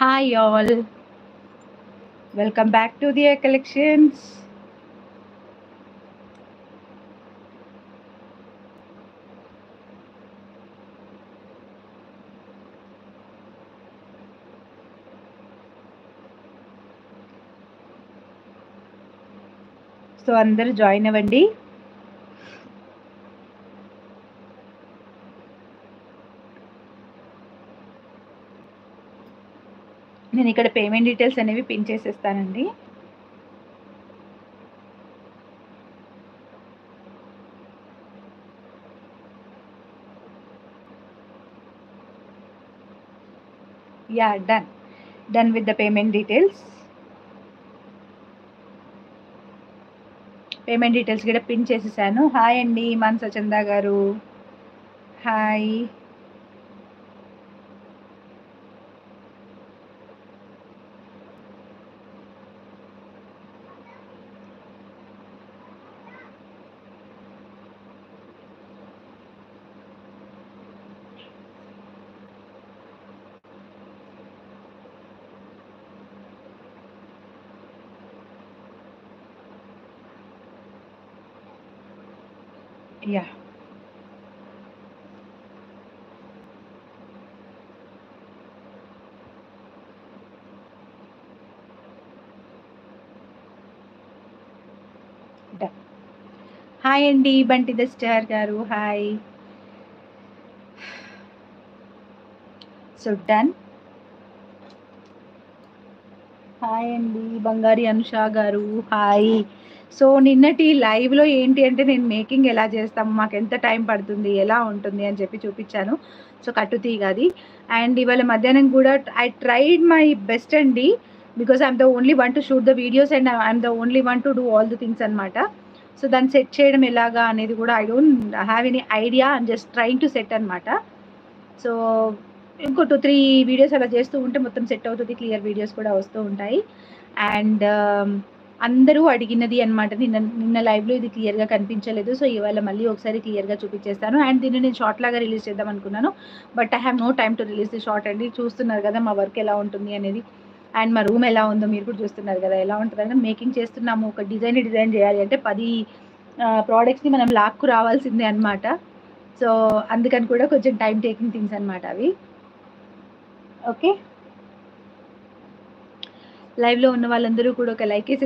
Hi all, welcome back to the collections. So అందరూ join అవ్వండి నేను ఇక్కడ పేమెంట్ డీటెయిల్స్ అనేవి పిన్ చేసేస్తానండి yeah done done with the payment details payment details కూడా పిన్ చేసేసాను హాయ్ అండి Mansa Chanda garu hi yeah done hi అండి Bunty the star garu hi so done hi అండి బంగారి అనుష గారు హాయ్ సో నిన్నటి లైవ్లో ఏంటి అంటే నేను మేకింగ్ ఎలా చేస్తాము మాకు ఎంత టైం పడుతుంది ఎలా ఉంటుంది అని చెప్పి చూపించాను సో కట్టు తీగది అండ్ ఇవాళ మధ్యాహ్నం కూడా ఐ ట్రైడ్ మై బెస్ట్ అండి because I'm the only one to shoot the videos and I'm the only one to do all the things అనమాట సో దాన్ని సెట్ చేయడం ఎలాగా అనేది కూడా I don't have any idea and just trying to set అనమాట so ఇంకో two three videos అలా చేస్తూ ఉంటే మొత్తం సెట్ అవుతుంది క్లియర్ వీడియోస్ కూడా వస్తూ ఉంటాయి అండ్ అందరూ అడిగినది అనమాట నిన్న నిన్న లైవ్లో ఇది క్లియర్గా కనిపించలేదు సో ఇవాళ మళ్ళీ ఒకసారి క్లియర్గా చూపించేస్తాను అండ్ దీన్ని నేను షార్ట్ లాగా రిలీజ్ చేద్దాం అనుకున్నాను but I have no time to release the short అండి చూస్తున్నారు కదా మా వర్క్ ఎలా ఉంటుంది అనేది అండ్ మా రూమ్ ఎలా ఉందో మీరు కూడా చూస్తున్నారు కదా ఎలా ఉంటుందంటే మేకింగ్ చేస్తున్నాము ఒక డిజైన్ డిజైన్ చేయాలి అంటే పది ప్రోడక్ట్స్ని మనం లాక్కు రావాల్సిందే అనమాట సో అందుకని కూడా కొంచెం టైం టేకింగ్ థింగ్స్ అనమాట అవి ఓకే లైవ్లో ఉన్న వాళ్ళందరూ కూడా ఒక లైక్